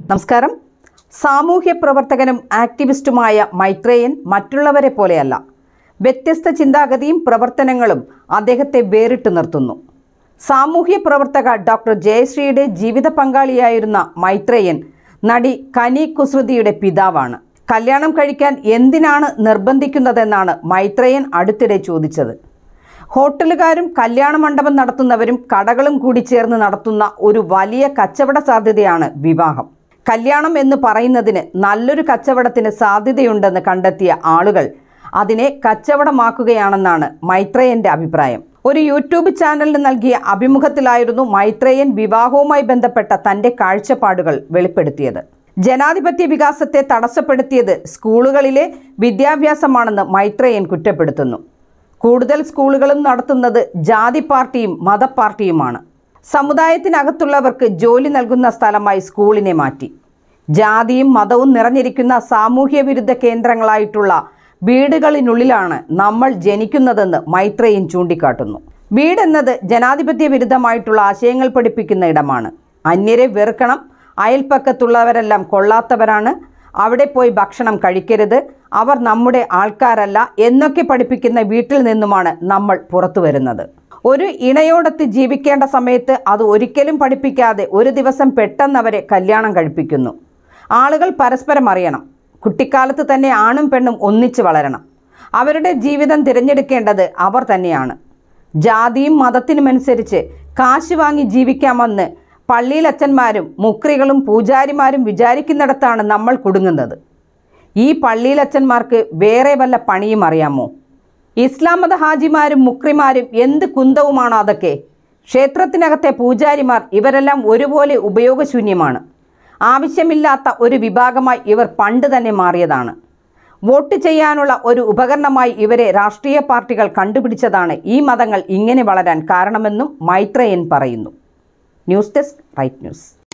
നമസ്കാരം സാമൂഹ്യ പ്രവർത്തകനും ആക്ടിവിസ്റ്റുമായ മൈത്രേയൻ മറ്റുള്ളവരെ പോലെയല്ല വ്യത്യസ്ത ചിന്താഗതിയും പ്രവർത്തനങ്ങളും അദ്ദേഹത്തെ വേറിട്ട് നിർത്തുന്നു സാമൂഹ്യ പ്രവർത്തക ഡോക്ടർ ജയശ്രീയുടെ ജീവിത പങ്കാളിയായിരുന്ന മൈത്രേയൻ നടി കനി കുസൃതിയുടെ പിതാവാണ് കല്യാണം കഴിക്കാൻ എന്തിനാണ് നിർബന്ധിക്കുന്നതെന്നാണ് മൈത്രേയൻ അടുത്തിടെ ചോദിച്ചത് ഹോട്ടലുകാരും കല്യാണ മണ്ഡപം നടത്തുന്നവരും കടകളും കൂടി ചേർന്ന് നടത്തുന്ന ഒരു വലിയ കച്ചവട സാധ്യതയാണ് വിവാഹം കല്യാണം എന്ന് പറയുന്നതിന് നല്ലൊരു കച്ചവടത്തിന് സാധ്യതയുണ്ടെന്ന് കണ്ടെത്തിയ ആളുകൾ അതിനെ കച്ചവടമാക്കുകയാണെന്നാണ് മൈത്രേയന്റെ അഭിപ്രായം ഒരു യൂട്യൂബ് ചാനലിന് നൽകിയ അഭിമുഖത്തിലായിരുന്നു മൈത്രേയൻ വിവാഹവുമായി ബന്ധപ്പെട്ട തന്റെ കാഴ്ചപ്പാടുകൾ വെളിപ്പെടുത്തിയത് ജനാധിപത്യ വികാസത്തെ തടസ്സപ്പെടുത്തിയത് സ്കൂളുകളിലെ വിദ്യാഭ്യാസമാണെന്ന് മൈത്രേയൻ കുറ്റപ്പെടുത്തുന്നു കൂടുതൽ സ്കൂളുകളും നടത്തുന്നത് ജാതി പാർട്ടിയും മതപ്പാർട്ടിയുമാണ് സമുദായത്തിനകത്തുള്ളവർക്ക് ജോലി നൽകുന്ന സ്ഥലമായി സ്കൂളിനെ മാറ്റി ജാതിയും മതവും നിറഞ്ഞിരിക്കുന്ന സാമൂഹ്യ വിരുദ്ധ കേന്ദ്രങ്ങളായിട്ടുള്ള വീടുകളിനുള്ളിലാണ് നമ്മൾ ജനിക്കുന്നതെന്ന് മൈത്രേയൻ ചൂണ്ടിക്കാട്ടുന്നു വീടെന്നത് ജനാധിപത്യ വിരുദ്ധമായിട്ടുള്ള ആശയങ്ങൾ പഠിപ്പിക്കുന്ന ഇടമാണ് അന്യരെ വെറുക്കണം അയൽപ്പക്കത്തുള്ളവരെല്ലാം കൊള്ളാത്തവരാണ് അവിടെ പോയി ഭക്ഷണം കഴിക്കരുത് അവർ നമ്മുടെ ആൾക്കാരല്ല എന്നൊക്കെ പഠിപ്പിക്കുന്ന വീട്ടിൽ നിന്നുമാണ് നമ്മൾ പുറത്തു വരുന്നത് ഒരു ഇണയോടൊത്ത് ജീവിക്കേണ്ട സമയത്ത് അത് ഒരിക്കലും പഠിപ്പിക്കാതെ ഒരു ദിവസം പെട്ടെന്ന് അവരെ കല്യാണം കഴിപ്പിക്കുന്നു ആളുകൾ പരസ്പരം അറിയണം കുട്ടിക്കാലത്ത് തന്നെ ആണും പെണ്ണും ഒന്നിച്ച് വളരണം അവരുടെ ജീവിതം തിരഞ്ഞെടുക്കേണ്ടത് അവർ തന്നെയാണ് ജാതിയും മതത്തിനുമനുസരിച്ച് കാശ് വാങ്ങി ജീവിക്കാമെന്ന് പള്ളിയിലച്ചന്മാരും മുക്രികളും പൂജാരിമാരും വിചാരിക്കുന്നിടത്താണ് നമ്മൾ കുടുങ്ങുന്നത് ഈ പള്ളിയിലച്ചന്മാർക്ക് വേറെ വല്ല പണിയും അറിയാമോ ഇസ്ലാം മത ഹാജിമാരും മുക്രിമാരും എന്ത് കുന്തവുമാണോ അതൊക്കെ ക്ഷേത്രത്തിനകത്തെ പൂജാരിമാർ ഇവരെല്ലാം ഒരുപോലെ ഉപയോഗശൂന്യമാണ് ആവശ്യമില്ലാത്ത ഒരു വിഭാഗമായി ഇവർ പണ്ട് തന്നെ മാറിയതാണ് വോട്ട് ചെയ്യാനുള്ള ഒരു ഉപകരണമായി ഇവരെ രാഷ്ട്രീയ പാർട്ടികൾ കണ്ടുപിടിച്ചതാണ് ഈ മതങ്ങൾ ഇങ്ങനെ വളരാൻ കാരണമെന്നും മൈത്രേയൻ പറയുന്നു ന്യൂസ് ഡെസ്ക് റൈറ്റ് ന്യൂസ്